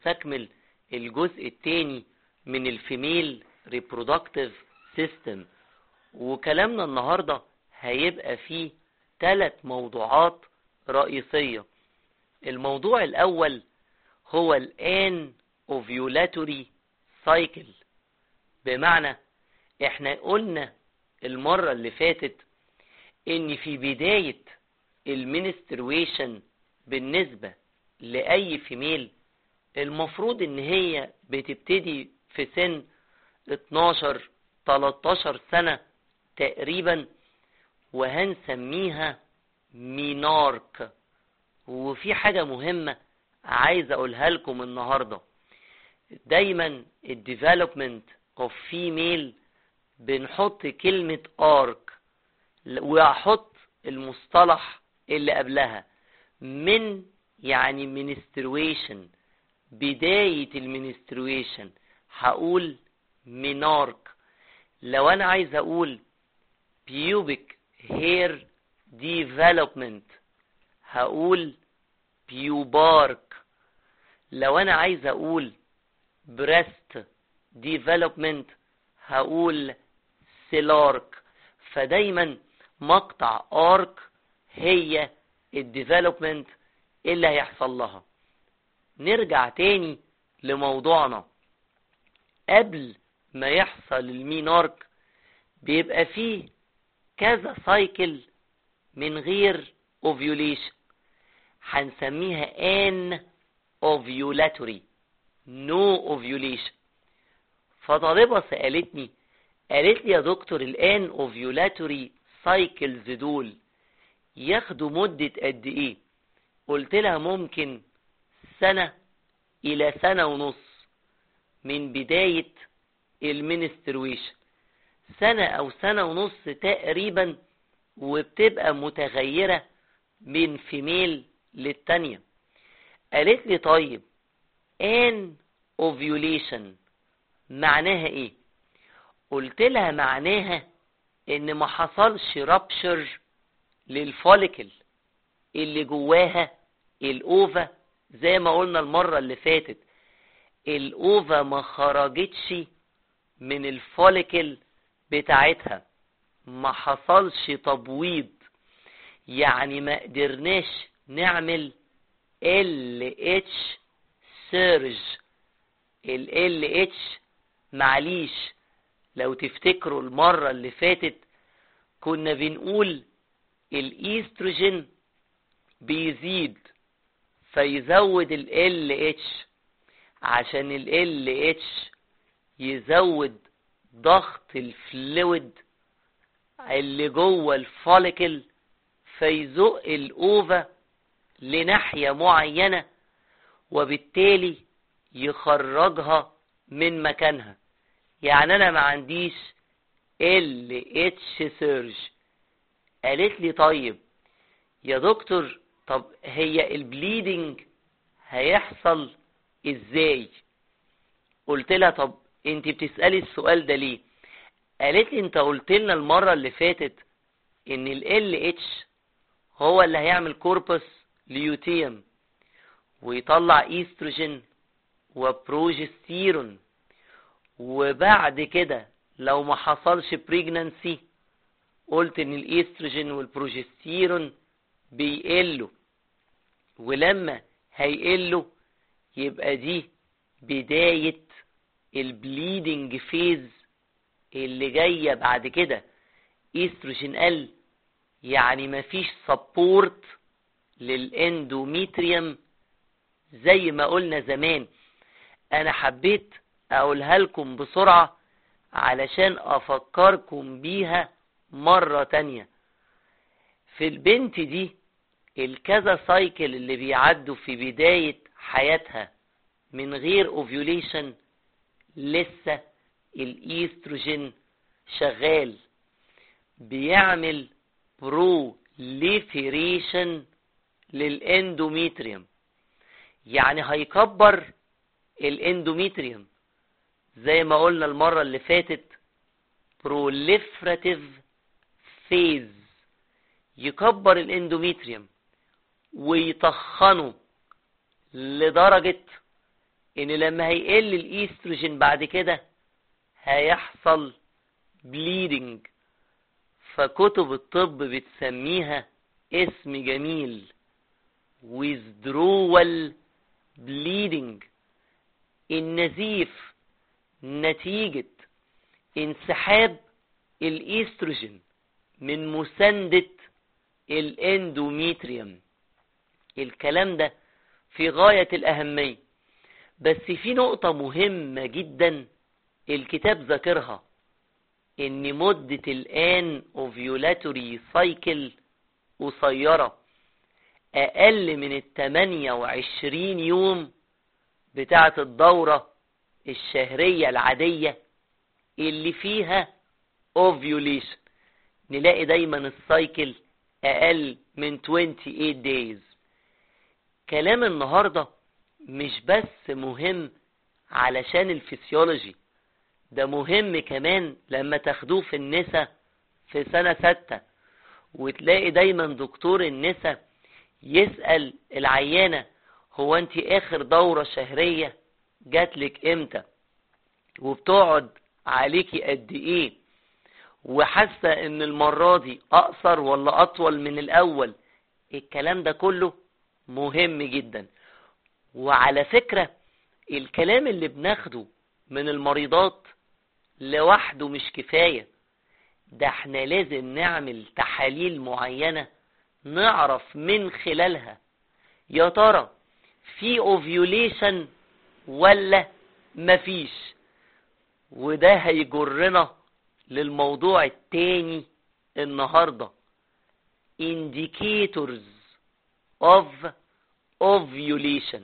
نستكمل الجزء الثاني من الفيميل ريبرودكتيف سيستم وكلامنا النهاردة هيبقى فيه ثلاث موضوعات رئيسية الموضوع الأول هو الان ovulatory cycle بمعنى احنا قلنا المرة اللي فاتت ان في بداية المنسترويشن بالنسبة لأي فيميل المفروض ان هي بتبتدي في سن 12 13 سنة تقريبا وهنسميها مينارك وفي حاجة مهمة عايز اقولها لكم النهاردة دايما الديفلوبمنت اوف فيميل بنحط كلمة ارك واحط المصطلح اللي قبلها من يعني منسترويشن بداية المنسترويشن هقول مينارك لو انا عايز اقول pubic hair development هقول بيوبارك لو انا عايز اقول breast development هقول سيلارك فدايما مقطع ارك هي الديفلوبمنت اللي هيحصل لها نرجع تاني لموضوعنا قبل ما يحصل المينارك بيبقى فيه كذا سايكل من غير اوفيوليشن هنسميها ان ovulatory no ovulation فطالبة سألتني قالت لي يا دكتور الان ovulatory cycles دول ياخدوا مدة قد ايه قلت لها ممكن سنة الى سنة ونص من بداية المنسترويشن سنة او سنة ونص تقريبا وبتبقى متغيرة من فيميل للتانية قالت لي طيب ان ovulation معناها ايه قلت لها معناها ان ما حصلش رابشر للفوليكل اللي جواها الاوفا زي ما قلنا المرة اللي فاتت الاوفا ما خرجتش من الفوليكل بتاعتها ما حصلش تبويض يعني ما قدرناش نعمل ال اتش سيرج ال ال اتش معليش لو تفتكروا المرة اللي فاتت كنا بنقول الايستروجين بيزيد فيزود ال اتش عشان ال اتش يزود ضغط الفلويد اللي جوه الفوليكل فيزق الاوفا لناحية معينة وبالتالي يخرجها من مكانها يعني انا ما عنديش ال اتش سيرج قالت لي طيب يا دكتور طب هي البليدنج هيحصل ازاي قلت لها طب انت بتسألي السؤال ده ليه قالت لي انت قلت لنا المرة اللي فاتت ان ال اتش هو اللي هيعمل كوربس ليوتيوم ويطلع ايستروجين وبروجستيرون وبعد كده لو ما حصلش بريجنانسي قلت ان الايستروجين والبروجستيرون بيقلوا ولما هيقلوا يبقى دي بداية البليدنج فيز اللي جاية بعد كده ايستروجين قل يعني مفيش سبورت للاندوميتريوم زي ما قلنا زمان انا حبيت اقولها لكم بسرعة علشان افكركم بيها مرة تانية في البنت دي الكذا سايكل اللي بيعدوا في بداية حياتها من غير اوفيوليشن لسه الايستروجين شغال بيعمل بروليفيريشن للاندوميتريوم يعني هيكبر الاندوميتريوم زي ما قلنا المرة اللي فاتت proliferative phase يكبر الاندوميتريوم ويطخنه لدرجة ان لما هيقل الايستروجين بعد كده هيحصل بليدنج فكتب الطب بتسميها اسم جميل withdrawal bleeding النزيف نتيجة انسحاب الايستروجين من مساندة الاندوميتريوم الكلام ده في غاية الأهمية بس في نقطة مهمة جدا الكتاب ذاكرها ان مدة الان اوفيولاتوري سايكل قصيرة اقل من التمانية وعشرين يوم بتاعة الدورة الشهرية العادية اللي فيها ovulation نلاقي دايما السايكل اقل من 28 days كلام النهاردة مش بس مهم علشان الفسيولوجي ده مهم كمان لما تاخدوه في النساء في سنة ستة وتلاقي دايما دكتور النساء يسأل العيانة هو انت اخر دورة شهرية جاتلك امتى وبتقعد عليكي قد ايه وحاسة ان المرة دي اقصر ولا اطول من الاول الكلام ده كله مهم جدا وعلى فكرة الكلام اللي بناخده من المريضات لوحده مش كفاية ده احنا لازم نعمل تحاليل معينة نعرف من خلالها يا ترى في اوفيوليشن ولا مفيش وده هيجرنا للموضوع التاني النهاردة indicators of ovulation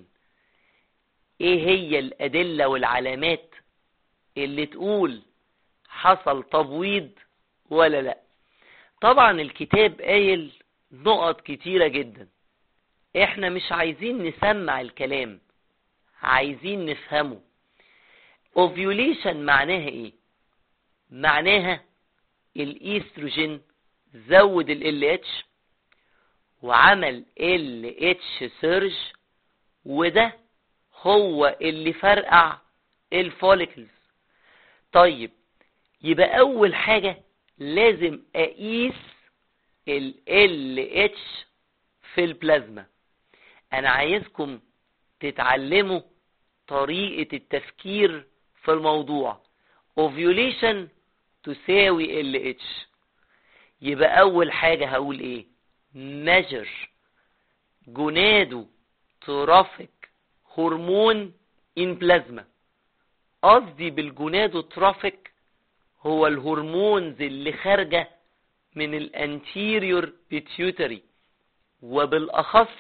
ايه هي الادلة والعلامات اللي تقول حصل تبويض ولا لا طبعا الكتاب قايل نقط كتيرة جدا احنا مش عايزين نسمع الكلام عايزين نفهمه ovulation معناها ايه معناها الايستروجين زود ال LH وعمل LH سيرج وده هو اللي فرقع الفوليكلز طيب يبقى اول حاجة لازم اقيس ال LH في البلازما انا عايزكم تتعلموا طريقة التفكير في الموضوع ovulation تساوي LH يبقى اول حاجة هقول ايه measure جونادو ترافيك هرمون ان بلازما قصدي بالجونادو ترافيك هو الهرمونز اللي خارجة من الانتيريور بيتيوتري وبالاخص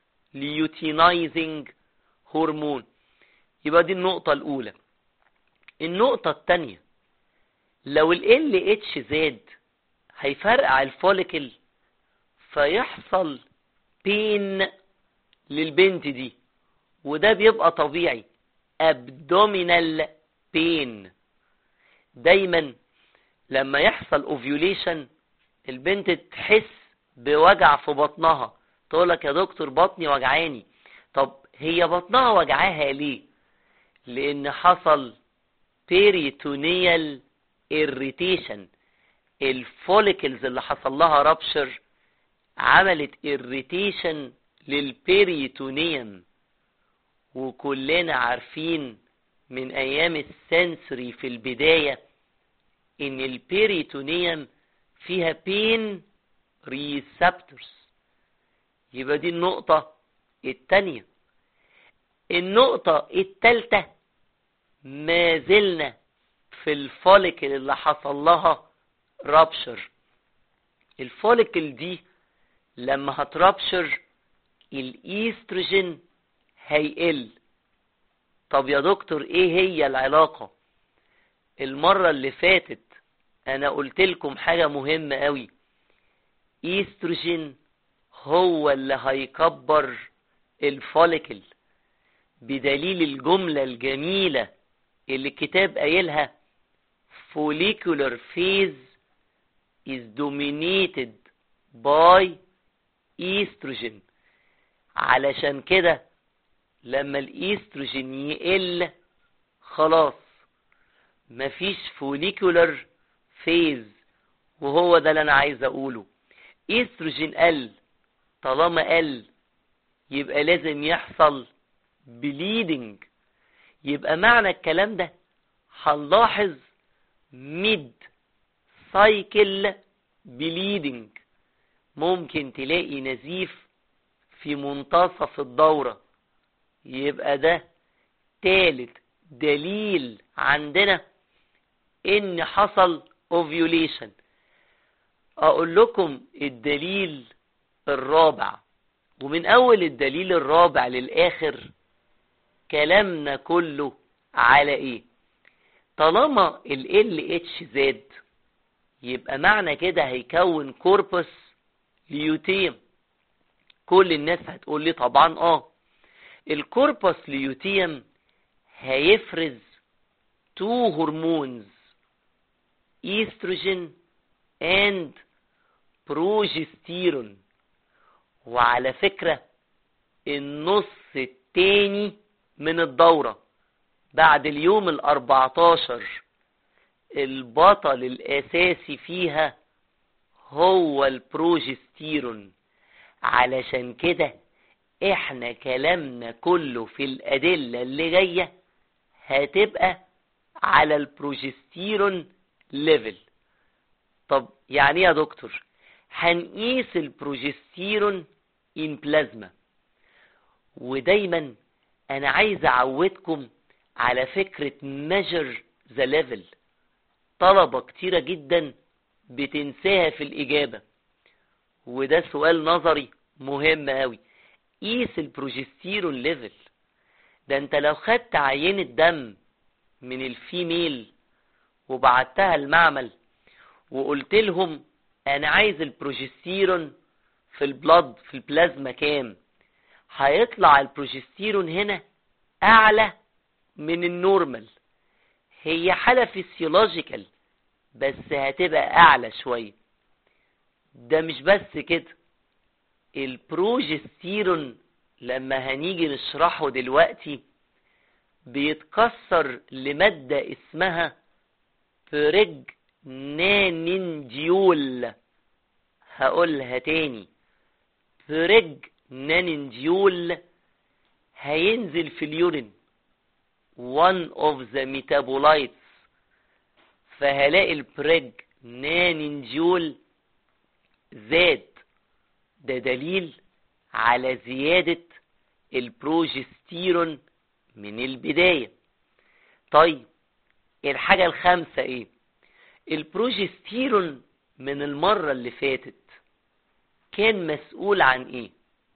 ليوتينايزنج هرمون يبقى دي النقطة الاولى النقطة التانية لو ال LH زاد هيفرقع الفوليكل فيحصل بين للبنت دي وده بيبقى طبيعي abdominal pain دايما لما يحصل ovulation البنت تحس بوجع في بطنها تقولك يا دكتور بطني وجعاني طب هي بطنها وجعاها ليه لان حصل peritoneal irritation الفوليكلز اللي حصل لها رابشر عملت irritation للبيريتونيوم وكلنا عارفين من ايام السنسري في البداية ان البيريتونيوم فيها بين ريسبتورز يبقى دي النقطة التانية النقطة التالتة ما زلنا في الفوليكل اللي حصل لها رابشر الفوليكل دي لما هترابشر الايستروجين هيقل طب يا دكتور ايه هي العلاقة المرة اللي فاتت انا قلت لكم حاجة مهمة قوي ايستروجين هو اللي هيكبر الفوليكل بدليل الجملة الجميلة اللي الكتاب قايلها follicular phase is dominated by estrogen علشان كده لما الايستروجين يقل خلاص مفيش فوليكولر فيز وهو ده اللي انا عايز اقوله ايستروجين قل طالما قل يبقى لازم يحصل بليدنج يبقى معنى الكلام ده هنلاحظ ميد سايكل بليدنج ممكن تلاقي نزيف في منتصف الدورة يبقى ده تالت دليل عندنا ان حصل ovulation اقول لكم الدليل الرابع ومن اول الدليل الرابع للاخر كلامنا كله على ايه طالما ال LH زاد يبقى معنى كده هيكون كوربس ليوتيم كل الناس هتقول لي طبعا اه الكوربس ليوتيم هيفرز تو هرمونز ايستروجين اند بروجستيرون وعلى فكرة النص التاني من الدورة بعد اليوم الاربعتاشر البطل الاساسي فيها هو البروجستيرون علشان كده احنا كلامنا كله في الادلة اللي جاية هتبقى على البروجستيرون ليفل طب يعني يا دكتور هنقيس البروجستيرون ان بلازما ودايما انا عايز اعودكم على فكرة measure the level طلبة كتيرة جدا بتنساها في الإجابة وده سؤال نظري مهم أوي قيس البروجستيرون ليفل ده انت لو خدت عينة دم من الفيميل وبعتها المعمل وقلت لهم انا عايز البروجستيرون في البلد في البلازما كام هيطلع البروجستيرون هنا اعلى من النورمال هي حالة فيسيولوجيكال بس هتبقى اعلى شوية ده مش بس كده البروجستيرون لما هنيجي نشرحه دلوقتي بيتكسر لمادة اسمها بريجنانينجيول هقولها تاني بريجنانينجيول هينزل في اليورين one of the metabolites فهلاقي البريجنانينجيول زاد ده دليل على زيادة البروجستيرون من البداية طيب الحاجة الخامسة ايه البروجستيرون من المرة اللي فاتت كان مسؤول عن ايه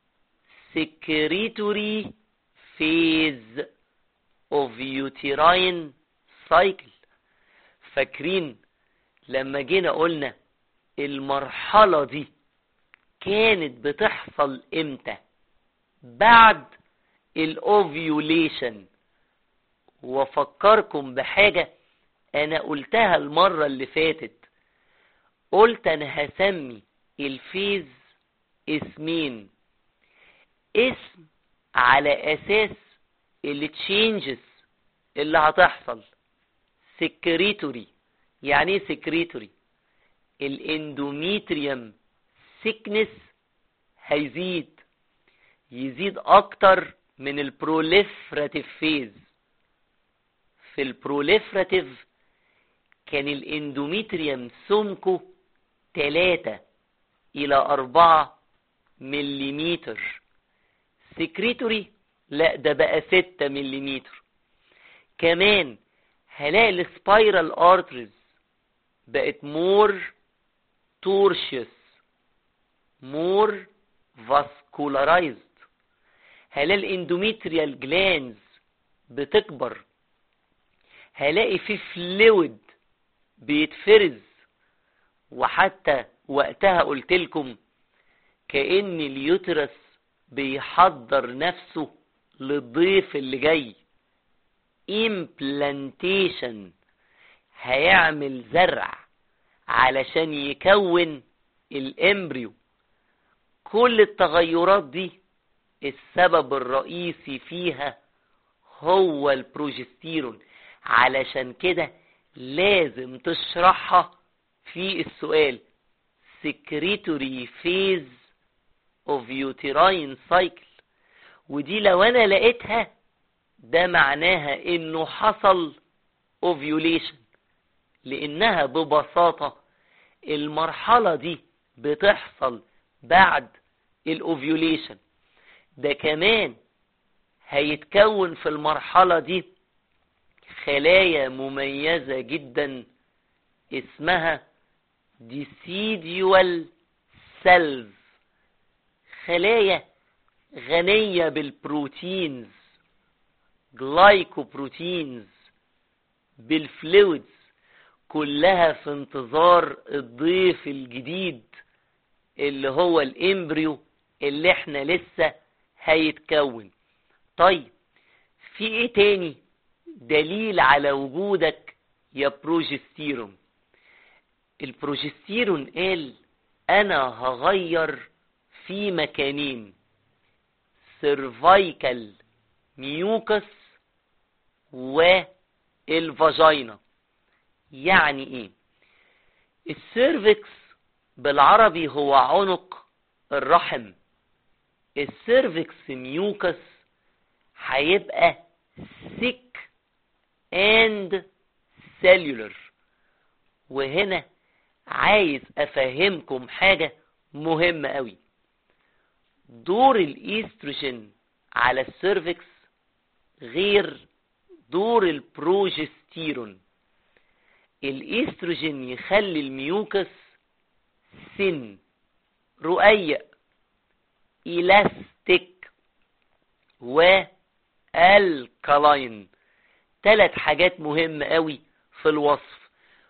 secretory phase of uterine cycle فاكرين لما جينا قلنا المرحلة دي كانت بتحصل امتى بعد الاوفيوليشن وافكركم بحاجة انا قلتها المرة اللي فاتت قلت انا هسمي الفيز اسمين اسم على اساس التشينجز اللي هتحصل سكريتوري يعني ايه سكريتوري الاندوميتريوم سيكنس هيزيد يزيد اكتر من البروليفراتيف فيز في البروليفراتيف كان الاندوميتريوم سمكه 3 الى 4 مليمتر سكريتوري لا ده بقى 6 مليمتر كمان هلاقي السبايرال ارتريز بقت مور تورشيوس مور فاسكولارايزد هلاقي الاندوميتريال جلانز بتكبر هلاقي في فلويد بيتفرز وحتى وقتها قلت لكم كأن اليوترس بيحضر نفسه للضيف اللي جاي implantation هيعمل زرع علشان يكون الامبريو كل التغيرات دي السبب الرئيسي فيها هو البروجستيرون علشان كده لازم تشرحها في السؤال secretory phase of uterine cycle ودي لو انا لقيتها ده معناها انه حصل ovulation لانها ببساطة المرحلة دي بتحصل بعد الاوفيوليشن ده كمان هيتكون في المرحلة دي خلايا مميزة جدا اسمها decidual cells خلايا غنية بالبروتينز جلايكوبروتينز بالفلويدز كلها في انتظار الضيف الجديد اللي هو الامبريو اللي احنا لسه هيتكون طيب في ايه تاني دليل على وجودك يا بروجستيرون البروجستيرون قال انا هغير في مكانين سيرفايكال ميوكس والفاجينا يعني ايه السيرفكس بالعربي هو عنق الرحم السيرفكس ميوكس هيبقى thick and cellular وهنا عايز افهمكم حاجة مهمة قوي دور الايستروجين على السيرفكس غير دور البروجستيرون الايستروجين يخلي الميوكس سن رقيق إلاستيك والكلاين ثلاث حاجات مهمة قوي في الوصف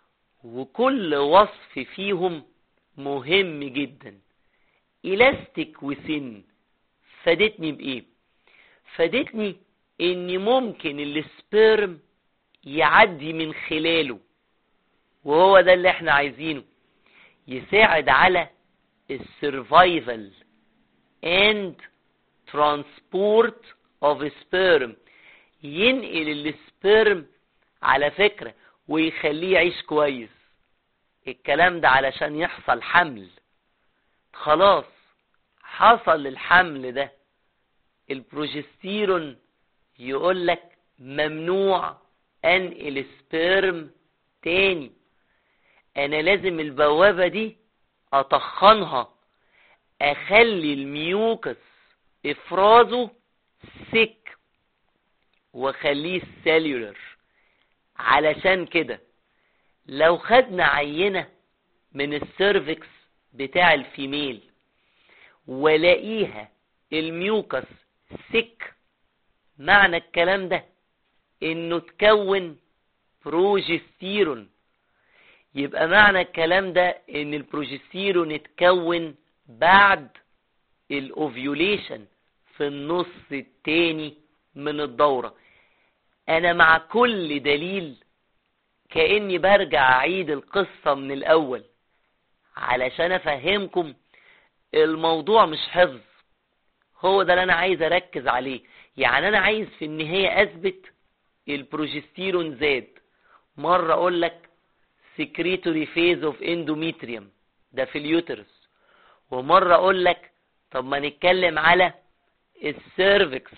وكل وصف فيهم مهم جدا إلاستيك وسن فادتني بإيه فادتني إن ممكن السبيرم يعدي من خلاله وهو ده اللي احنا عايزينه يساعد على السرفايفل and transport of sperm ينقل السبيرم على فكرة ويخليه يعيش كويس الكلام ده علشان يحصل حمل خلاص حصل الحمل ده البروجستيرون يقولك ممنوع انقل سبيرم تاني انا لازم البوابة دي اطخنها اخلي الميوكس افرازه سك واخليه سيلولر علشان كده لو خدنا عينة من السيرفكس بتاع الفيميل ولاقيها الميوكس سك معنى الكلام ده انه تكون بروجستيرون يبقى معنى الكلام ده ان البروجستيرون اتكون بعد الاوفيوليشن في النص التاني من الدورة انا مع كل دليل كأني برجع اعيد القصة من الاول علشان افهمكم الموضوع مش حفظ هو ده اللي انا عايز اركز عليه يعني انا عايز في النهاية اثبت البروجستيرون زاد مرة اقول لك secretory phase of endometrium ده في اليوترس ومرة اقول لك طب ما نتكلم على السيرفكس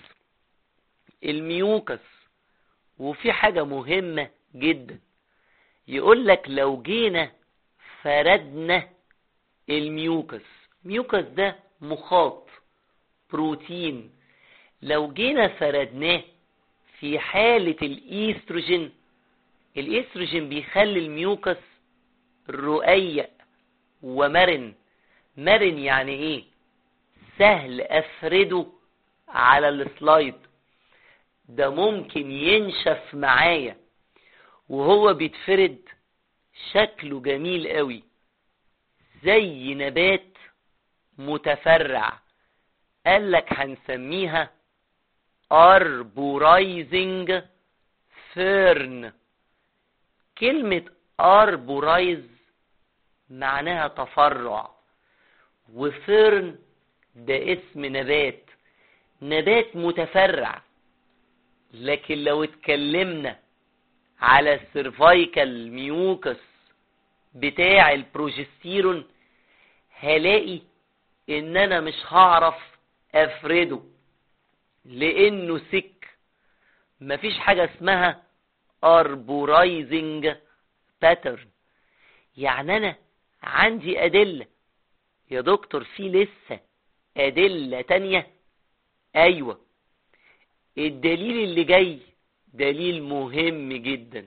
الميوكس وفي حاجة مهمة جدا يقول لك لو جينا فردنا الميوكس ميوكس ده مخاط بروتين لو جينا فردناه في حالة الايستروجين الايستروجين بيخلي الميوكس رقيق ومرن مرن يعني ايه سهل افرده على السلايد ده ممكن ينشف معايا وهو بيتفرد شكله جميل قوي زي نبات متفرع قالك هنسميها arborizing fern كلمة arborize معناها تفرع وفيرن ده اسم نبات نبات متفرع لكن لو اتكلمنا على السيرفايكال ميوكس بتاع البروجستيرون هلاقي ان انا مش هعرف افرده لانه سك مفيش حاجة اسمها arborizing pattern يعني انا عندي ادلة يا دكتور في لسه ادلة تانية ايوه الدليل اللي جاي دليل مهم جدا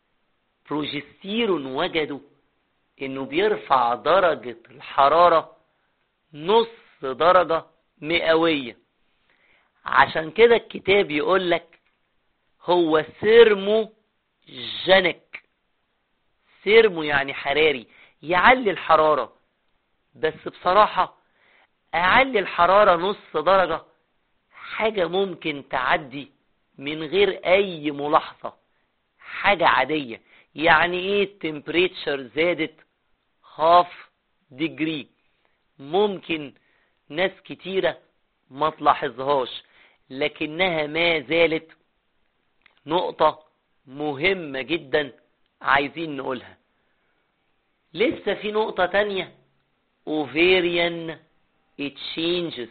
بروجستيرون وجدوا انه بيرفع درجة الحرارة نص درجة مئوية عشان كده الكتاب يقول لك هو سيرمو جنك سيرمو يعني حراري يعلي الحرارة بس بصراحة اعلي الحرارة نص درجة حاجة ممكن تعدي من غير اي ملاحظة حاجة عادية يعني ايه التمبريتشر زادت هاف ديجري ممكن ناس كتيرة ما تلاحظهاش لكنها ما زالت نقطة مهمة جدا عايزين نقولها لسه في نقطة تانية ovarian changes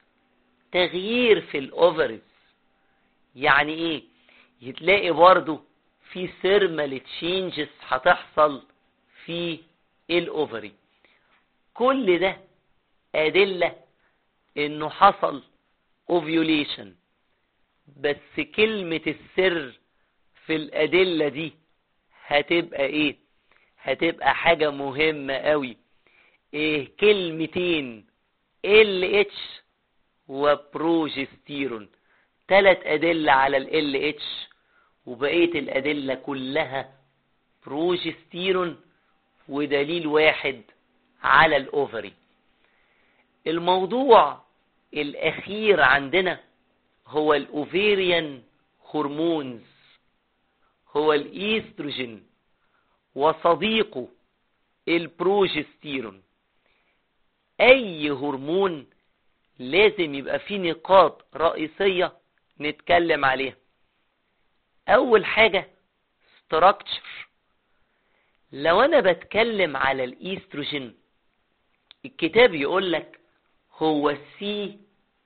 تغيير في الاوفرز يعني ايه يتلاقي برضو في ثيرمال تشينجز هتحصل في الاوفري كل ده ادلة انه حصل اوفيوليشن بس كلمة السر في الادلة دي هتبقى ايه هتبقى حاجة مهمة قوي ايه كلمتين ال اتش وبروجستيرون ثلاث ادلة على ال اتش وبقية الادلة كلها بروجستيرون ودليل واحد على الاوفري الموضوع الاخير عندنا هو الاوفيريان هرمونز هو الايستروجين وصديقه البروجستيرون اي هرمون لازم يبقى فيه نقاط رئيسية نتكلم عليها اول حاجة structure لو انا بتكلم على الايستروجين الكتاب يقول لك هو سي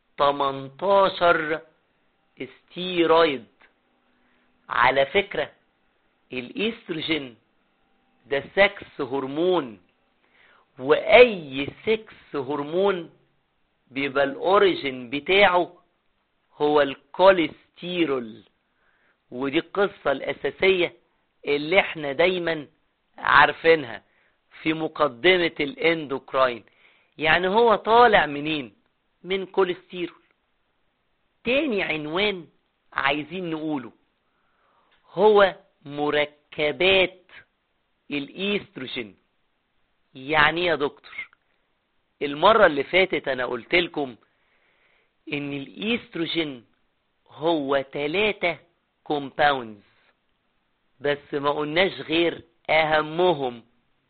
18 ستيرويد على فكرة الايستروجين ده سكس هرمون واي سكس هرمون بيبقى الاوريجين بتاعه هو الكوليسترول ودي القصة الاساسية اللي احنا دايما عارفينها في مقدمة الاندوكراين يعني هو طالع منين من كوليسترول تاني عنوان عايزين نقوله هو مركبات الايستروجين يعني يا دكتور المرة اللي فاتت انا قلت لكم ان الايستروجين هو ثلاثة كومباوندز بس ما قلناش غير اهمهم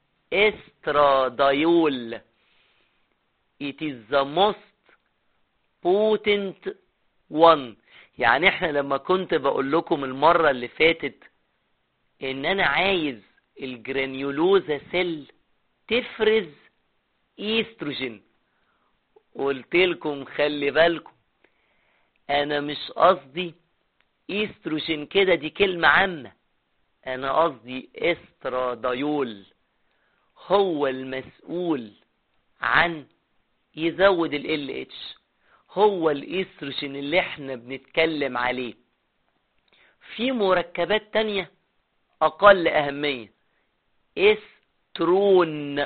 استرادايول it is the most potent one يعني احنا لما كنت بقول لكم المرة اللي فاتت ان انا عايز الجرانيولوزا سيل تفرز ايستروجين قلت لكم خلي بالكم انا مش قصدي ايستروجين كده دي كلمة عامة انا قصدي استرادايول هو المسؤول عن يزود ال اتش هو الايستروجين اللي احنا بنتكلم عليه في مركبات تانية اقل اهمية استرون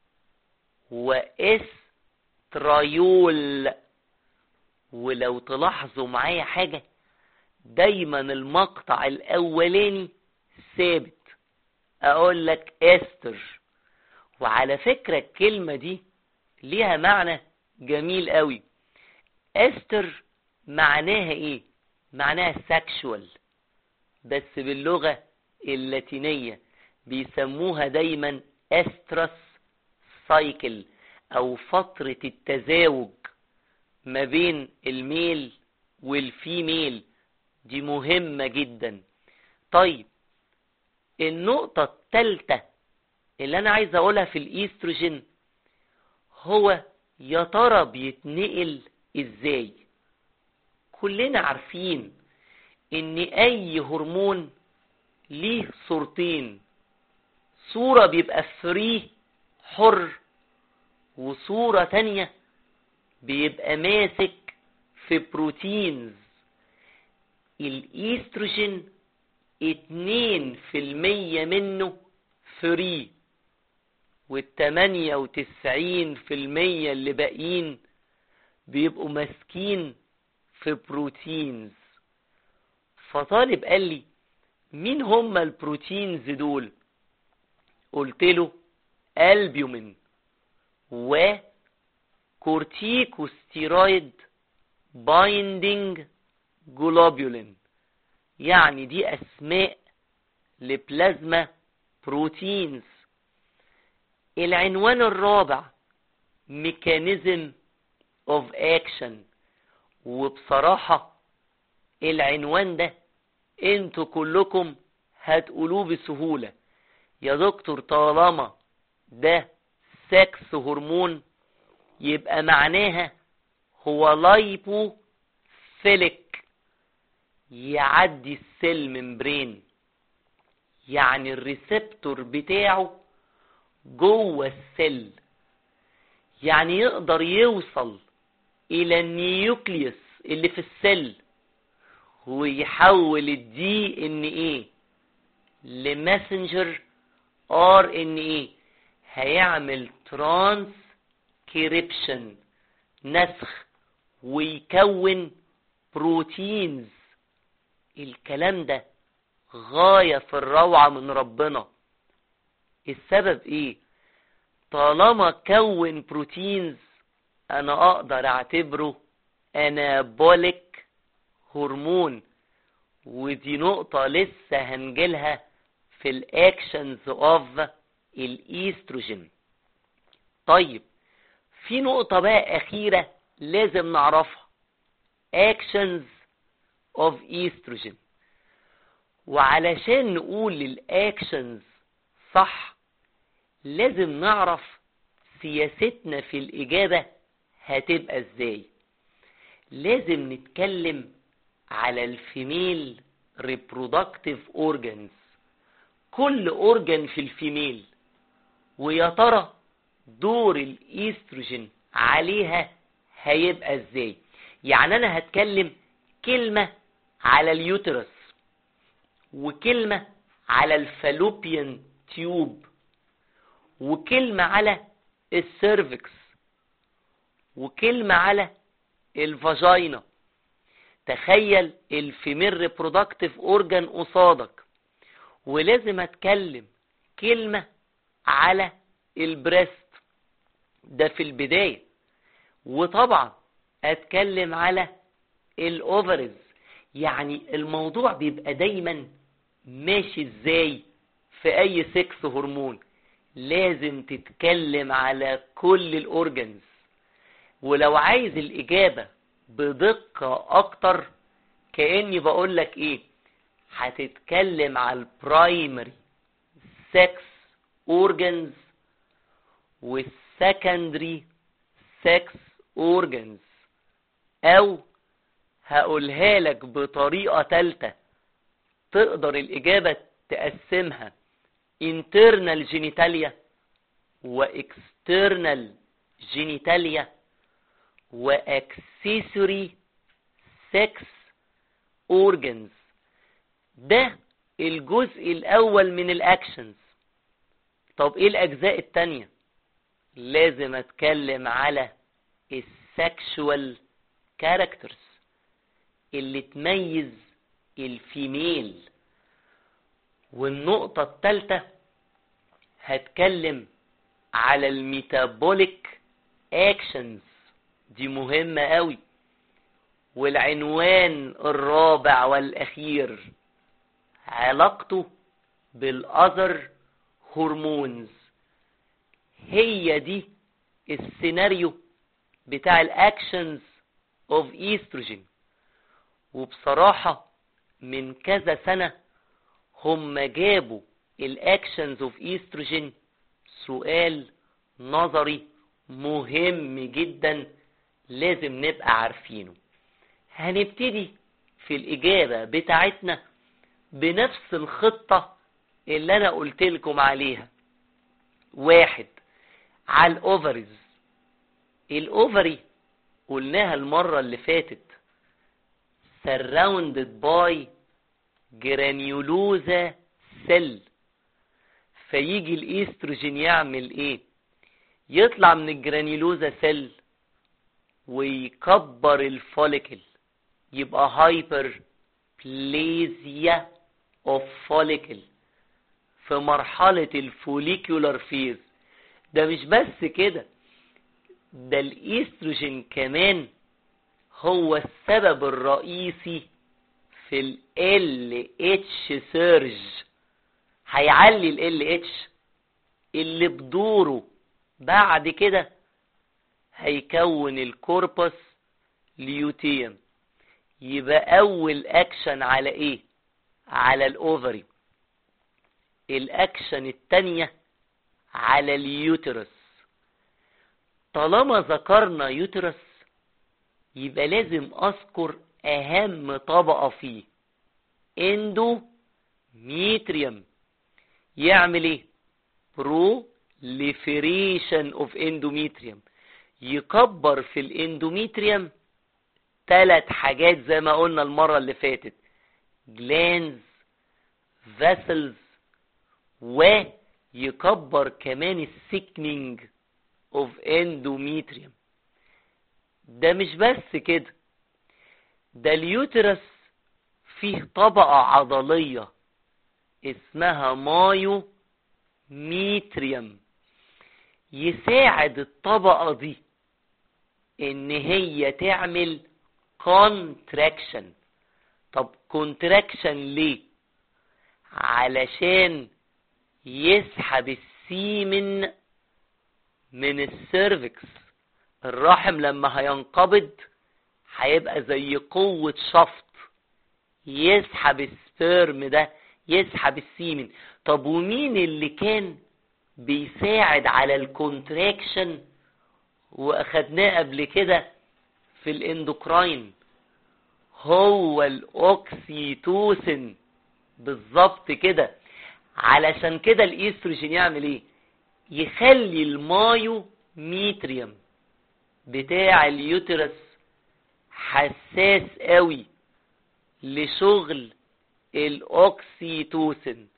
واستريول ولو تلاحظوا معايا حاجة دايما المقطع الاولاني ثابت اقول لك استر وعلى فكرة الكلمة دي ليها معنى جميل قوي استر معناها ايه معناها سكشوال بس باللغة اللاتينية بيسموها دايما استرس سايكل او فترة التزاوج ما بين الميل والفيميل دي مهمة جدا طيب النقطة التالتة اللي انا عايز اقولها في الايستروجين هو يا ترى بيتنقل ازاي كلنا عارفين ان اي هرمون ليه صورتين صورة بيبقى فري حر وصورة تانية بيبقى ماسك في بروتينز الايستروجين اتنين في المية منه فري والتمانية وتسعين في المية اللي باقيين بيبقوا ماسكين في بروتينز فطالب قال لي مين هم البروتينز دول قلت له البيومين و كورتيكوستيرويد بايندينج جلوبولين يعني دي اسماء لبلازما بروتينز العنوان الرابع ميكانيزم اوف اكشن وبصراحة العنوان ده انتوا كلكم هتقولوه بسهولة يا دكتور طالما ده سكس هرمون يبقى معناها هو لايبو فيليك يعدي السيل ممبرين يعني الريسبتور بتاعه جوه السيل يعني يقدر يوصل الى النيوكليوس اللي في السيل ويحول الدي ان ايه لماسنجر ار ان ايه هيعمل ترانسكريبشن نسخ ويكون بروتينز الكلام ده غاية في الروعة من ربنا السبب ايه طالما كون بروتينز انا اقدر اعتبره انابوليك هرمون ودي نقطة لسه هنجيلها في الاكشنز اوف الايستروجين طيب في نقطة بقى اخيرة لازم نعرفها actions of estrogen وعلشان نقول للاكشنز صح لازم نعرف سياستنا في الإجابة هتبقى ازاي لازم نتكلم على الفيميل reproductive organs كل organ في الفيميل ويا ترى دور الايستروجين عليها هيبقى ازاي يعني انا هتكلم كلمة على اليوترس وكلمة على الفالوبيان تيوب وكلمة على السيرفكس وكلمة على الفاجينا تخيل الفيميل ريبرودكتيف اورجان قصادك ولازم اتكلم كلمة على البريست ده في البداية وطبعا اتكلم على الاوفرز يعني الموضوع بيبقى دايما ماشي ازاي في اي سكس هرمون لازم تتكلم على كل الاورجنز ولو عايز الاجابة بدقة اكتر كأني بقول لك ايه هتتكلم على البرايمري سكس اورجنز والسكندري سكس اورجنز او هقولها لك بطريقة تالتة تقدر الاجابة تقسمها internal genitalia و external genitalia و accessory sex organs ده الجزء الاول من الاكشنز طب ايه الاجزاء التانية لازم اتكلم على السكشوال كاركترز اللي تميز الفيميل والنقطة التالتة هتكلم على الميتابوليك اكشنز دي مهمة قوي والعنوان الرابع والاخير علاقته بالاذر هرمونز هي دي السيناريو بتاع الاكشنز اوف ايستروجين وبصراحة من كذا سنة هم جابوا الاكشنز اوف ايستروجين سؤال نظري مهم جدا لازم نبقى عارفينه هنبتدي في الإجابة بتاعتنا بنفس الخطة اللي أنا قلت لكم عليها واحد على الأوفريز الأوفري قلناها المرة اللي فاتت surrounded by granulosa cell فيجي الايستروجين يعمل ايه يطلع من الجرانيولوزا سيل ويكبر الفوليكل يبقى هايبر بليزيا اوف فوليكل في مرحلة الفوليكولار فيز ده مش بس كده ده الايستروجين كمان هو السبب الرئيسي في ال LH سيرج هيعلي ال LH اللي بدوره بعد كده هيكون الكوربس ليوتيوم يبقى اول اكشن على ايه على الاوفري الاكشن التانية على اليوترس طالما ذكرنا يوترس يبقى لازم اذكر اهم طبقة فيه اندو ميتريوم يعمل ايه برو ليفريشن اوف اندوميتريوم يكبر في الاندوميتريوم ثلاث حاجات زي ما قلنا المرة اللي فاتت جلانز فاسلز ويكبر كمان السيكنينج اوف اندوميتريوم ده مش بس كده ده اليوترس فيه طبقة عضلية اسمها مايو ميتريوم يساعد الطبقة دي ان هي تعمل كونتراكشن طب كونتراكشن ليه علشان يسحب السيمن من السيرفكس الرحم لما هينقبض هيبقى زي قوة شفط يسحب السبيرم ده يسحب السيمن طب ومين اللي كان بيساعد على الكونتراكشن واخدناه قبل كده في الاندوكراين هو الاوكسيتوسن بالظبط كده علشان كده الايستروجين يعمل ايه يخلي المايو ميتريوم بتاع اليوترس حساس قوي لشغل الاوكسيتوسن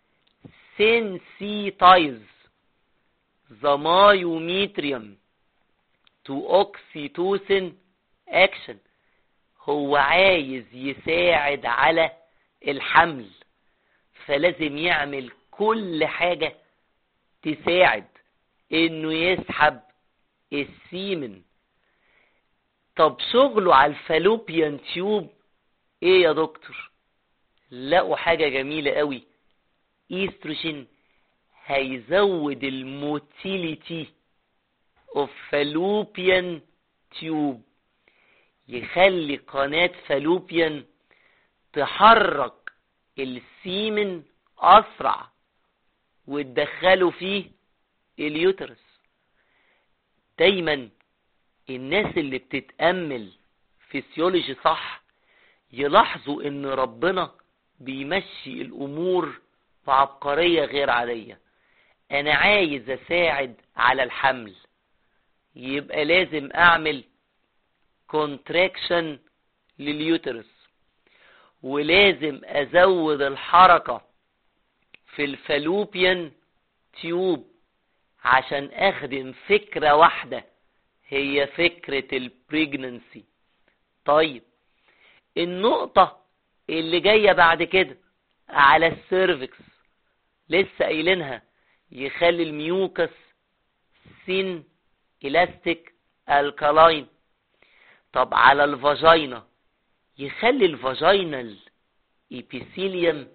sensitize the myometrium to oxytocin action هو عايز يساعد على الحمل فلازم يعمل كل حاجة تساعد انه يسحب السيمن طب شغله على الفالوبيان تيوب ايه يا دكتور لقوا حاجة جميلة قوي ايستروجين هيزود الموتيليتي اوف فالوبيان تيوب يخلي قناة فالوبيان تحرك السيمن اسرع وتدخله فيه اليوترس دايما الناس اللي بتتأمل فيسيولوجي صح يلاحظوا ان ربنا بيمشي الامور بعبقرية غير عادية انا عايز اساعد على الحمل يبقى لازم اعمل كونتراكشن لليوترس ولازم ازود الحركة في الفالوبيان تيوب عشان اخدم فكرة واحدة هي فكرة البريجننسي طيب النقطة اللي جاية بعد كده على السيرفكس لسه قايلينها يخلي الميوكس سين الاستيك الكالاين طب على الفاجينا يخلي الفاجينال ايبيثيليوم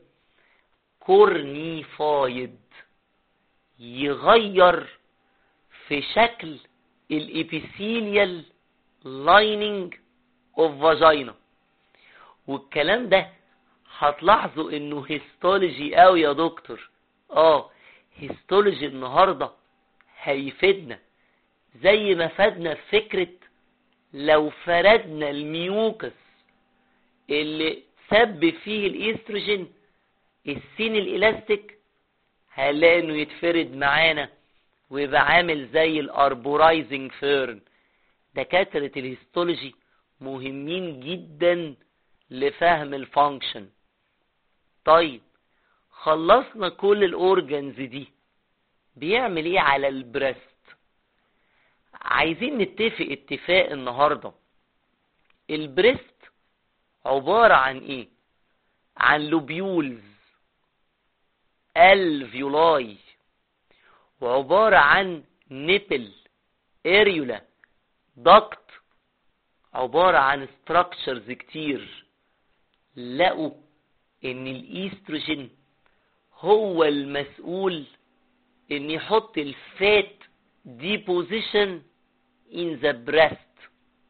كورنيفايد يغير في شكل الابيثيليال لايننج اوف فاجينا والكلام ده هتلاحظوا انه هيستولوجي قوي يا دكتور اه هيستولوجي النهارده هيفيدنا زي ما فادنا في فكره لو فردنا الميوكس اللي سب فيه الايستروجين السين الالاستيك هنلاقي انه يتفرد معانا ويبقى عامل زي الاربورايزنج فيرن دكاترة الهيستولوجي مهمين جدا لفهم الفانكشن طيب خلصنا كل الاورجنز دي بيعمل ايه على البريست عايزين نتفق اتفاق النهارده البريست عبارة عن ايه عن لوبيولز الفيولاي وعبارة عن نيبل اريولا دكت عبارة عن ستراكشرز كتير لقوا ان الايستروجين هو المسؤول ان يحط الفات ديبوزيشن in the breast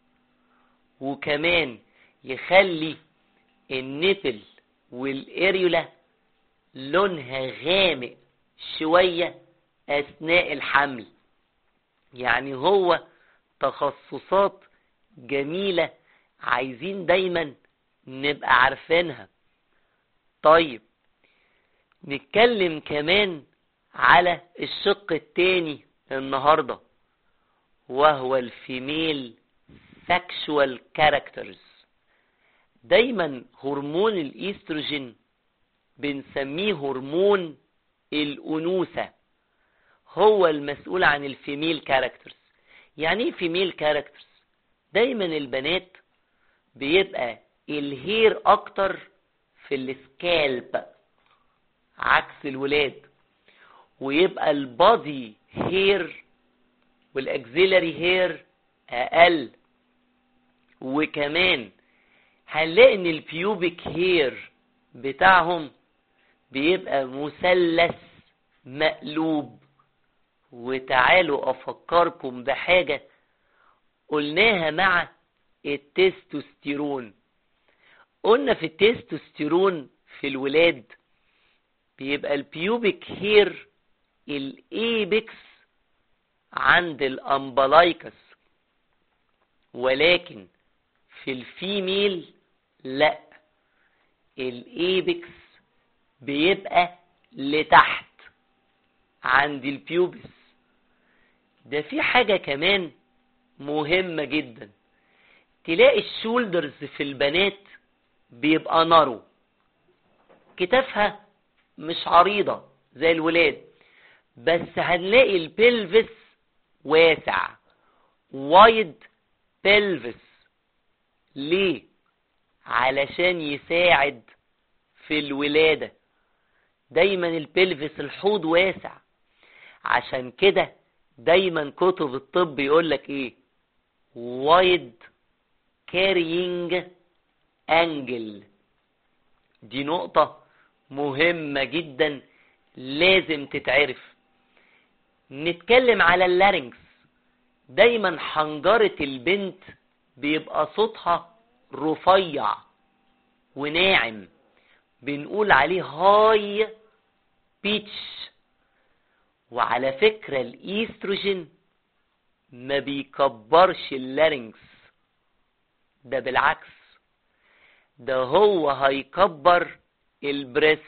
وكمان يخلي النبل والاريولا لونها غامق شوية اثناء الحمل يعني هو تخصصات جميلة عايزين دايما نبقى عارفينها طيب نتكلم كمان على الشق التاني النهاردة وهو الفيميل سكشوال كاركترز دايما هرمون الايستروجين بنسميه هرمون الانوثة هو المسؤول عن الفيميل كاركترز يعني ايه فيميل كاركترز دايما البنات بيبقى الهير اكتر في السكالب عكس الولاد ويبقى البادي هير والاكزيلري هير اقل وكمان هنلاقي ان البيوبيك هير بتاعهم بيبقى مثلث مقلوب وتعالوا افكركم بحاجة قلناها مع التستوستيرون قلنا في التستوستيرون في الولاد بيبقى البيوبيك هير الايبكس عند الامبلايكس ولكن في الفيميل لا الايبكس بيبقى لتحت عند البيوبس ده في حاجة كمان مهمة جدا تلاقي الشولدرز في البنات بيبقى نارو كتافها مش عريضة زي الولاد بس هنلاقي البلفس واسع وايد بلفس ليه علشان يساعد في الولادة دايما البلفس الحوض واسع عشان كده دايما كتب الطب يقولك ايه وايد كارينج انجل دي نقطة مهمة جدا لازم تتعرف نتكلم على اللارنكس دايما حنجرة البنت بيبقى صوتها رفيع وناعم بنقول عليه هاي بيتش وعلى فكرة الايستروجين ما بيكبرش اللارنكس ده بالعكس ده هو هيكبر البريست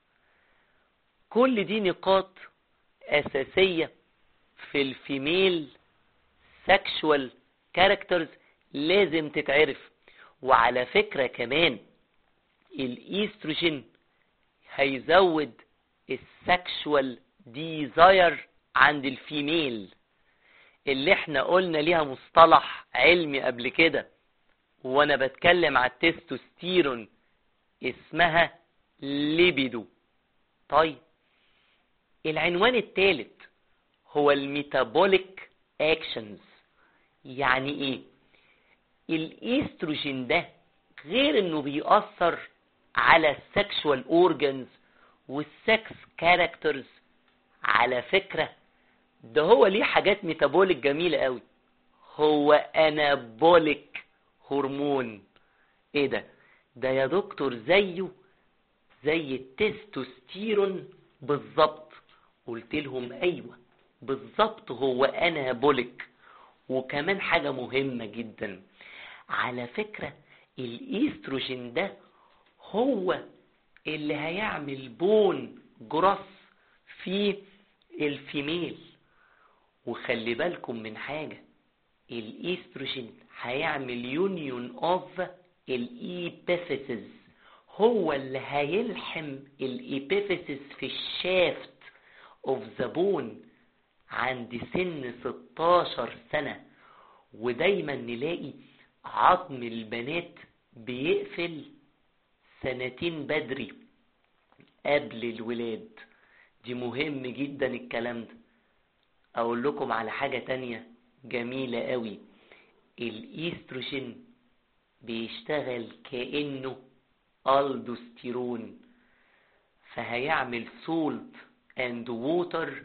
كل دي نقاط اساسية في الفيميل سكشوال كاركترز لازم تتعرف وعلى فكرة كمان الايستروجين هيزود السكشوال ديزاير عند الفيميل اللي احنا قلنا ليها مصطلح علمي قبل كده وانا بتكلم على التستوستيرون اسمها ليبيدو طيب العنوان الثالث هو الميتابوليك اكشنز يعني ايه الايستروجين ده غير انه بيأثر على السكشوال اورجنز والسكس كاركترز على فكرة ده هو ليه حاجات ميتابوليك جميلة قوي هو انابوليك هرمون ايه ده ده يا دكتور زيه زي التستوستيرون بالظبط قلت لهم ايوه بالظبط هو انابوليك وكمان حاجة مهمة جدا على فكرة الايستروجين ده هو اللي هيعمل بون جرس في الفيميل وخلي بالكم من حاجة الايستروجين هيعمل يونيون اوف الايبيفيسز هو اللي هيلحم الايبيفيسز في الشافت اوف ذا بون عند سن 16 سنة ودايما نلاقي عظم البنات بيقفل سنتين بدري قبل الولاد دي مهم جدا الكلام ده اقول لكم على حاجة تانية جميلة قوي الايستروجين بيشتغل كأنه الدوستيرون فهيعمل سولت اند ووتر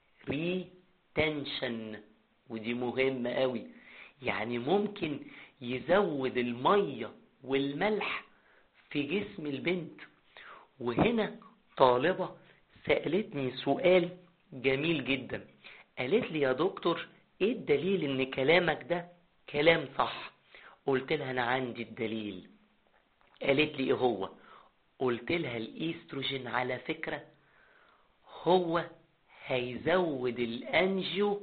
ريتنشن ودي مهمة قوي يعني ممكن يزود المية والملح في جسم البنت وهنا طالبة سألتني سؤال جميل جدا قالت لي يا دكتور ايه الدليل ان كلامك ده كلام صح قلت لها انا عندي الدليل قالت لي ايه هو قلت لها الايستروجين على فكرة هو هيزود الانجيو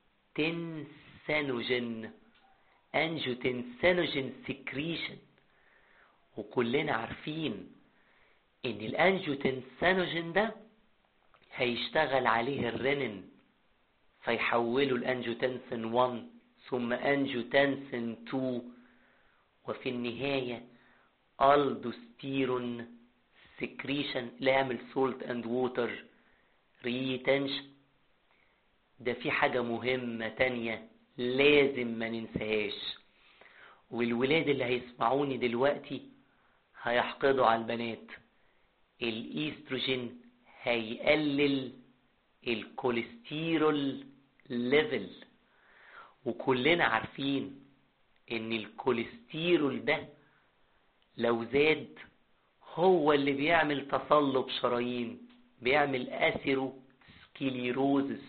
تنسانوجين انجيو تنسانوجين سكريشن وكلنا عارفين ان الانجيو تنسانوجين ده هيشتغل عليه الرنين فيحوله الانجيوتنسين 1 ثم انجيوتنسين 2 وفي النهاية الدوستيرون سكريشن لا يعمل سولت اند ووتر ريتنشن ده في حاجة مهمة تانية لازم ما ننساهاش والولاد اللي هيسمعوني دلوقتي هيحقدوا على البنات الايستروجين هيقلل الكوليسترول ليفل وكلنا عارفين ان الكوليسترول ده لو زاد هو اللي بيعمل تصلب شرايين بيعمل اثيرو سكليروزس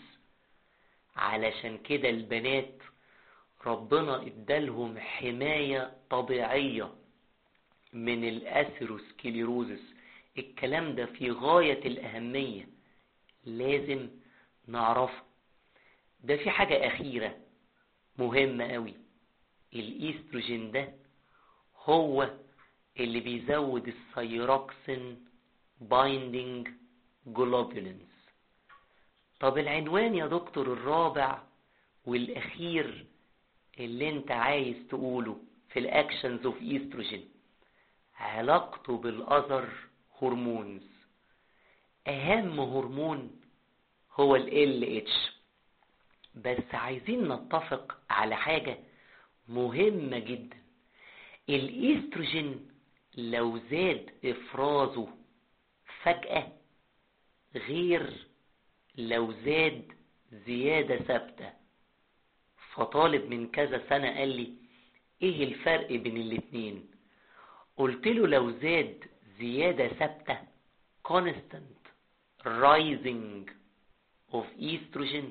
علشان كده البنات ربنا ادالهم حماية طبيعية من الاثيروسكليروزس الكلام ده في غاية الأهمية لازم نعرفه ده في حاجة أخيرة مهمة قوي الإيستروجين ده هو اللي بيزود السيروكسين بايندينج جلوبولينز طب العنوان يا دكتور الرابع والأخير اللي انت عايز تقوله في الاكشنز اوف ايستروجين علاقته بالاذر هرمونز اهم هرمون هو ال اتش بس عايزين نتفق على حاجة مهمة جدا الايستروجين لو زاد افرازه فجأة غير لو زاد زيادة ثابتة فطالب من كذا سنة قال لي ايه الفرق بين الاتنين قلت له لو زاد زيادة ثابتة constant rising of estrogen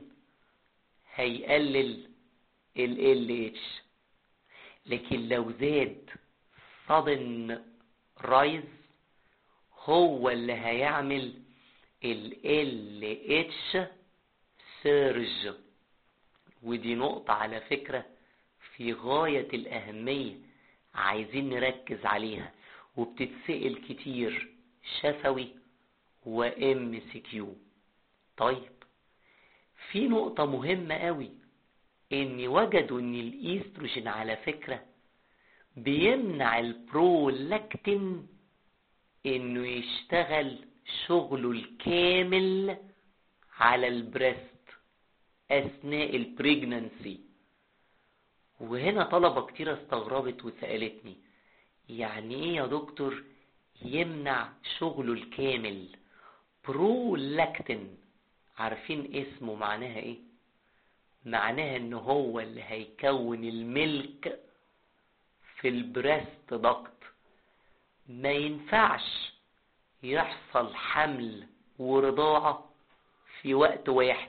هيقلل ال LH لكن لو زاد sudden rise هو اللي هيعمل ال LH surge ودي نقطة على فكرة في غاية الأهمية عايزين نركز عليها وبتتسأل كتير شفوي وام سي كيو طيب في نقطة مهمة قوي ان وجدوا ان الايستروجين على فكرة بيمنع البرولاكتين انه يشتغل شغله الكامل على البريست اثناء البريجنانسي وهنا طلبة كتير استغربت وسألتني يعني ايه يا دكتور يمنع شغله الكامل برولاكتين عارفين اسمه معناها ايه معناها ان هو اللي هيكون الملك في البريست ضغط ما ينفعش يحصل حمل ورضاعة في وقت واحد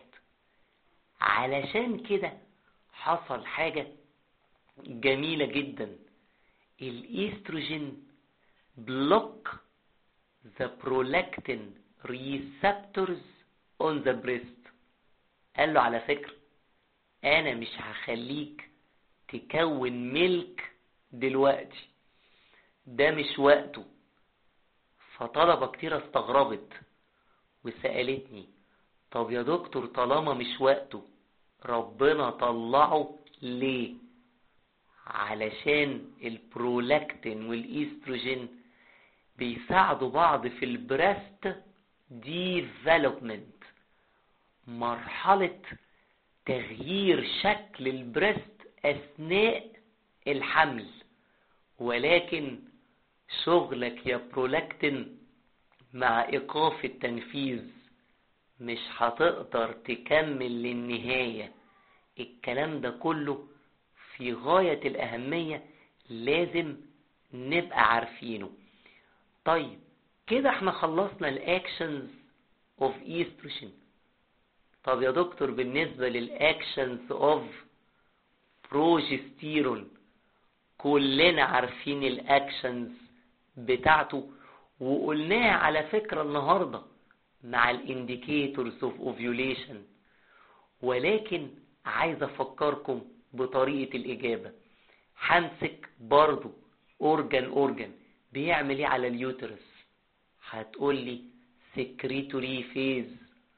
علشان كده حصل حاجة جميلة جدا الايستروجين بلوك the prolactin receptors on the breast قال له على فكرة انا مش هخليك تكون ملك دلوقتي ده مش وقته فطلبة كتير استغربت وسألتني طب يا دكتور طالما مش وقته ربنا طلعه ليه علشان البرولاكتين والايستروجين بيساعدوا بعض في البريست ديفلوبمنت مرحلة تغيير شكل البريست أثناء الحمل ولكن شغلك يا برولاكتين مع إيقاف التنفيذ مش هتقدر تكمل للنهاية الكلام ده كله في غاية الأهمية لازم نبقى عارفينه طيب كده احنا خلصنا الاكشنز اوف ايستروجين طب يا دكتور بالنسبة للاكشنز اوف بروجستيرون كلنا عارفين الاكشنز بتاعته وقلناها على فكرة النهاردة مع الانديكيتورز اوف اوفيوليشن ولكن عايز افكركم بطريقة الاجابة همسك برضو اورجان اورجان بيعمل ايه على اليوترس هتقول لي سكريتوري فيز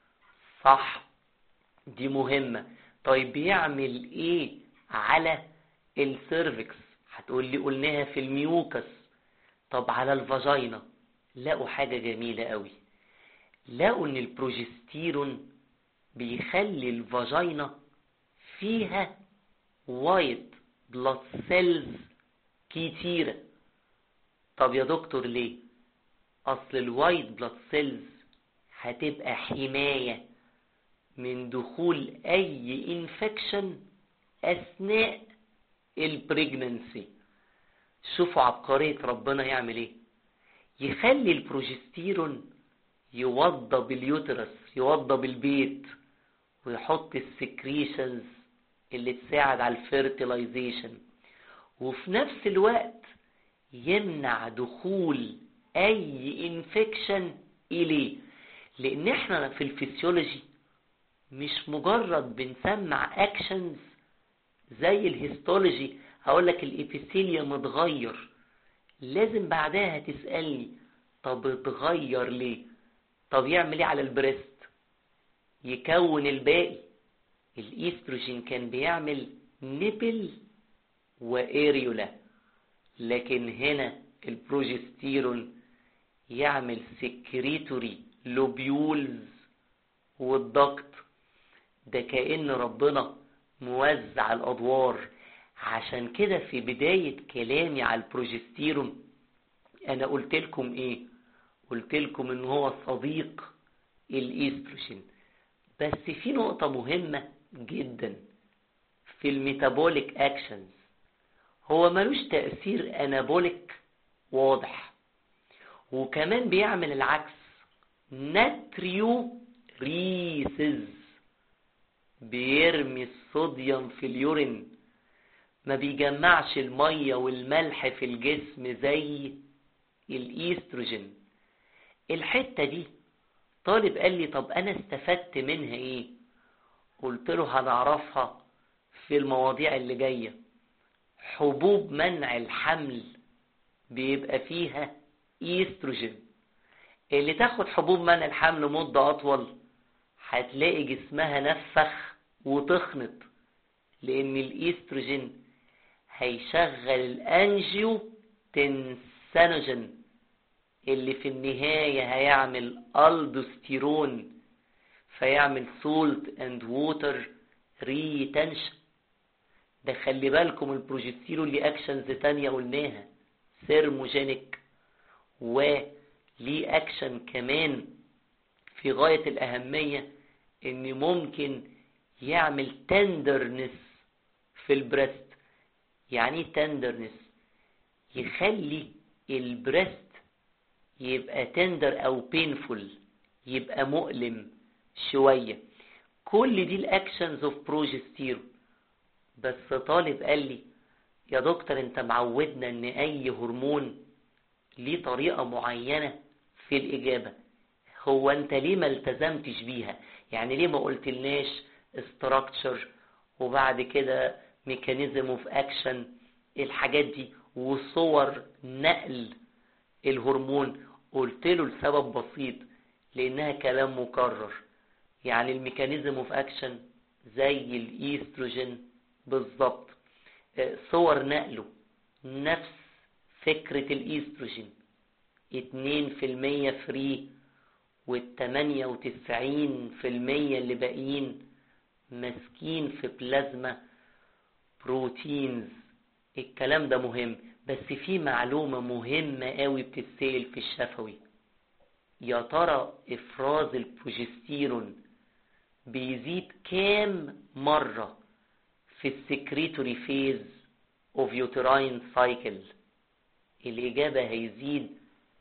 صح دي مهمة طيب بيعمل ايه على السيرفكس هتقول لي قلناها في الميوكس طب على الفاجينا لقوا حاجة جميلة قوي لقوا ان البروجستيرون بيخلي الفاجينا فيها وايت بلاد سيلز كتيرة طب يا دكتور ليه اصل الوايت بلاد سيلز هتبقى حماية من دخول اي انفكشن اثناء البريجننسي شوفوا عبقرية ربنا يعمل ايه يخلي البروجستيرون يوضب اليوترس يوضب البيت ويحط السكريشنز اللي تساعد على الفيرتلايزيشن وفي نفس الوقت يمنع دخول اي انفكشن اليه لان احنا في الفسيولوجي مش مجرد بنسمع اكشنز زي الهيستولوجي هقول لك الابيثيليا متغير لازم بعدها هتسالني طب اتغير ليه طب يعمل ايه على البريست يكون الباقي الايستروجين كان بيعمل نيبل واريولا لكن هنا البروجستيرون يعمل سكريتوري لوبيولز والضغط ده كأن ربنا موزع الأدوار عشان كده في بداية كلامي على البروجستيرون أنا قلت لكم إيه قلت لكم إن هو صديق الإيستروجين بس في نقطة مهمة جدا في الميتابوليك أكشنز هو ملوش تأثير أنابوليك واضح وكمان بيعمل العكس ناتريو ريسز بيرمي الصوديوم في اليورين ما بيجمعش المية والملح في الجسم زي الايستروجين الحتة دي طالب قال لي طب انا استفدت منها ايه قلت له هنعرفها في المواضيع اللي جاية حبوب منع الحمل بيبقى فيها ايستروجين اللي تاخد حبوب منع الحمل مدة اطول هتلاقي جسمها نفخ وتخنط لان الايستروجين هيشغل الانجيو تنسانوجين اللي في النهاية هيعمل الدوستيرون فيعمل سولت اند ووتر ريتنشن ده خلي بالكم البروجستيرون ليه اكشنز تانية قلناها سيرموجينيك وليه اكشن كمان في غاية الاهمية ان ممكن يعمل تندرنس في البريست يعني ايه تندرنس يخلي البريست يبقى تندر او بينفول يبقى مؤلم شوية كل دي الاكشنز اوف بروجستيرون بس طالب قال لي يا دكتور انت معودنا ان اي هرمون ليه طريقة معينة في الاجابة هو انت ليه ما التزمتش بيها يعني ليه ما قلتلناش استراكشر وبعد كده ميكانيزم اوف اكشن الحاجات دي وصور نقل الهرمون قلت له لسبب بسيط لانها كلام مكرر يعني الميكانيزم اوف اكشن زي الايستروجين بالظبط صور نقله نفس فكرة الايستروجين اتنين في المية فري والتمانية وتسعين في المية اللي باقيين ماسكين في بلازما بروتينز الكلام ده مهم بس في معلومة مهمة قوي بتتسأل في الشفوي يا ترى افراز البروجستيرون بيزيد كام مرة في السكريتوري فيز اوف يوتراين سايكل الإجابة هيزيد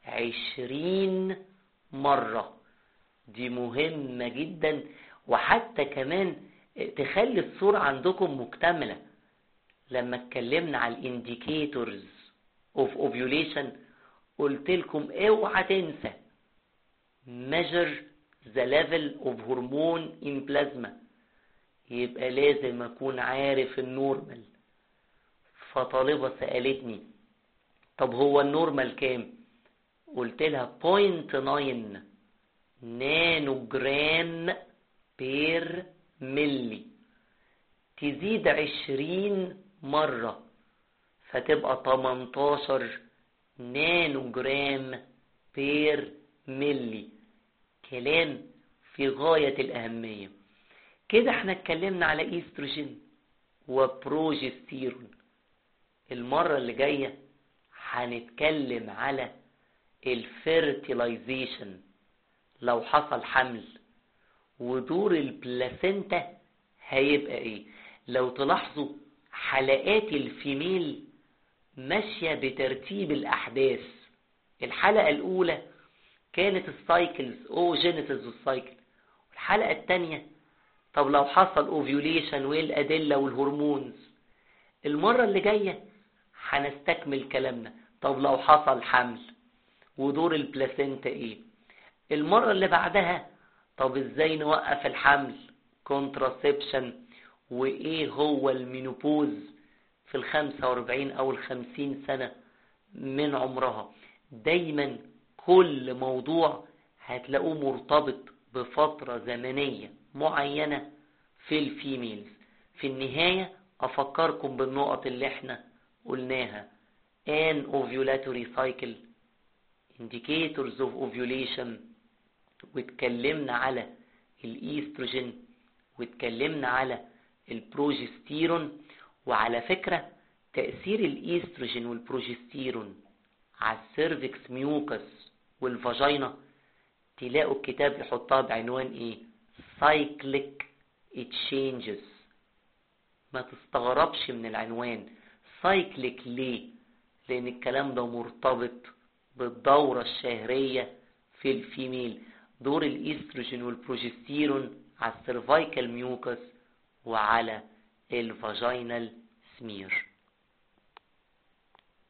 عشرين مرة دي مهمة جدا وحتى كمان تخلي الصورة عندكم مكتملة لما اتكلمنا على الانديكيتورز اوف اوفيوليشن قلت لكم اوعى تنسى measure the level of hormone in plasma يبقى لازم اكون عارف النورمال فطالبة سألتني طب هو النورمال كام قلت لها 0.9 نانو جرام بير ملي تزيد عشرين مرة فتبقى 18 نانو جرام بير ملي كلام في غاية الأهمية كده احنا اتكلمنا على ايستروجين وبروجستيرون المرة اللي جاية هنتكلم على الفيرتيلايزيشن لو حصل حمل ودور البلاسينتا هيبقى ايه لو تلاحظوا حلقات الفيميل ماشية بترتيب الأحداث الحلقة الأولى كانت السايكلز او جينيسيس والسايكل الحلقة الثانية طب لو حصل اوفيوليشن وايه الأدلة والهرمونز المرة اللي جاية هنستكمل كلامنا طب لو حصل حمل ودور البلاسينتا ايه المرة اللي بعدها طب ازاي نوقف الحمل كونتراسبشن وايه هو المينوبوز في الخمسة واربعين او الخمسين سنة من عمرها دايما كل موضوع هتلاقوه مرتبط بفترة زمنية معينة في الفيميلز في النهاية افكركم بالنقط اللي احنا قلناها an ovulatory cycle indicators of ovulation واتكلمنا على الايستروجين واتكلمنا على البروجستيرون وعلى فكرة تأثير الايستروجين والبروجستيرون على السيرفكس ميوكس والفاجينا تلاقوا الكتاب يحطها بعنوان ايه cyclic changes ما تستغربش من العنوان cyclic ليه لان الكلام ده مرتبط بالدورة الشهرية في الفيميل دور الايستروجين والبروجستيرون على السيرفايكال ميوكس وعلى الفاجينال سمير